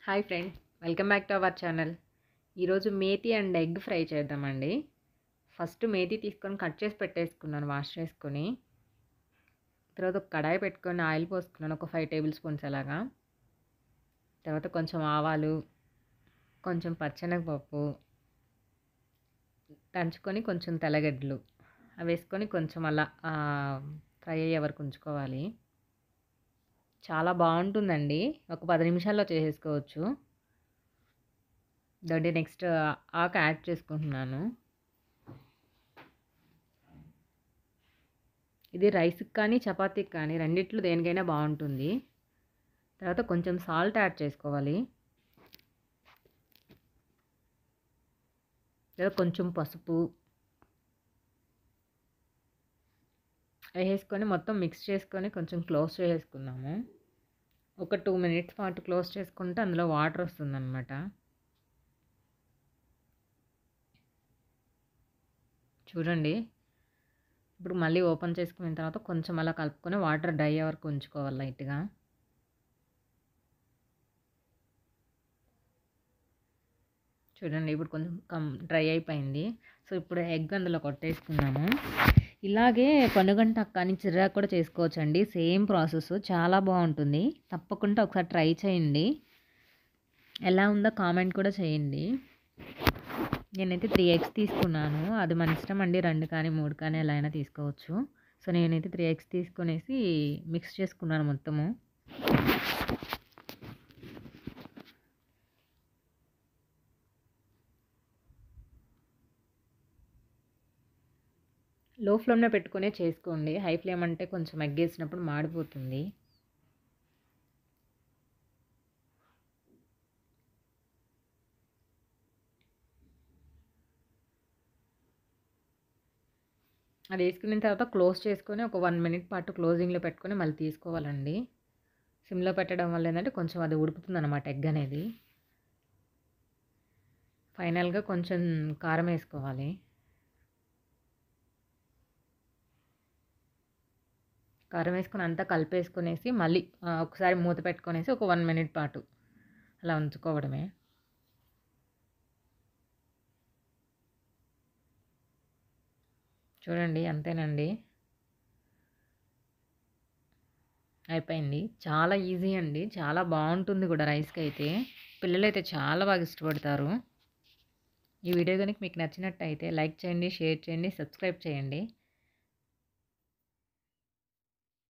hi friend welcome back to our channel ఈరోజు methi and egg fry చేద్దామండి first methi తీసుకొని cut చేసి పెట్టేసుకున్నాను వాష్ చేసుకొని తర్వాత ఒక కడాయి పెట్టుకొని ఆయిల్ పోసుకున్నాను ఒక ఫైవ్ టేబుల్ స్పూన్స్ అలాగా తర్వాత కొంచెం ఆవాలు కొంచెం పచ్చెనగపప్పు దంచుకొని కొంచెం తెల్లగడ్డలు అవి వేసుకొని కొంచెం అలా ఫ్రై అయ్యే వరకు ఉంచుకోవాలి చాలా బాగుంటుందండి ఒక పది నిమిషాల్లో చేసేసుకోవచ్చు దాంట్లో నెక్స్ట్ ఆకు యాడ్ చేసుకుంటున్నాను ఇది రైస్కి కానీ చపాతీకి కానీ రెండిట్లు దేనికైనా బాగుంటుంది తర్వాత కొంచెం సాల్ట్ యాడ్ చేసుకోవాలి లేదా కొంచెం పసుపు వేసుకొని మొత్తం మిక్స్ చేసుకొని కొంచెం క్లోజ్ చేసుకుందాము ఒక టూ మినిట్స్ పాటు క్లోజ్ చేసుకుంటే అందులో వాటర్ వస్తుందన్నమాట చూడండి ఇప్పుడు మళ్ళీ ఓపెన్ చేసుకున్న తర్వాత కొంచెం అలా కలుపుకొని వాటర్ డ్రై అయ్యే వరకు ఉంచుకోవాలి లైట్గా చూడండి ఇప్పుడు కొంచెం కమ్ డ్రై అయిపోయింది సో ఇప్పుడు ఎగ్ అందులో కొట్టేసుకున్నాము ఇలాగే పనుగంట అక్కని చిర్రా కూడా చేసుకోవచ్చండి సేమ్ ప్రాసెస్ చాలా బాగుంటుంది తప్పకుండా ఒకసారి ట్రై చేయండి ఎలా ఉందో కామెంట్ కూడా చేయండి నేనైతే త్రీ ఎగ్స్ తీసుకున్నాను అది మన ఇష్టం అండి రెండు కానీ మూడు కానీ ఎలా అయినా తీసుకోవచ్చు సో నేనైతే త్రీ ఎగ్స్ తీసుకునేసి మిక్స్ చేసుకున్నాను మొత్తము లో ఫ్లేమ్లో పెట్టుకునే చేసుకోండి హై ఫ్లేమ్ అంటే కొంచెం ఎగ్గేసినప్పుడు మాడిపోతుంది అది వేసుకున్న తర్వాత క్లోజ్ చేసుకొని ఒక వన్ మినిట్ పాటు క్లోజింగ్లో పెట్టుకొని మళ్ళీ తీసుకోవాలండి సిమ్లో పెట్టడం వల్ల ఏంటంటే కొంచెం అది ఉడుకుతుంది అనమాట ఎగ్ అనేది ఫైనల్గా కొంచెం కారం వేసుకోవాలి కారం వేసుకొని అంతా కలిపేసుకునేసి మళ్ళీ ఒకసారి మూత పెట్టుకునేసి ఒక వన్ మినిట్ పాటు అలా ఉంచుకోవడమే చూడండి అంతేనండి అయిపోయింది చాలా ఈజీ అండి చాలా బాగుంటుంది కూడా రైస్కి అయితే పిల్లలైతే చాలా బాగా ఇష్టపడతారు ఈ వీడియో కనుక మీకు నచ్చినట్టయితే లైక్ చేయండి షేర్ చేయండి సబ్స్క్రైబ్ చేయండి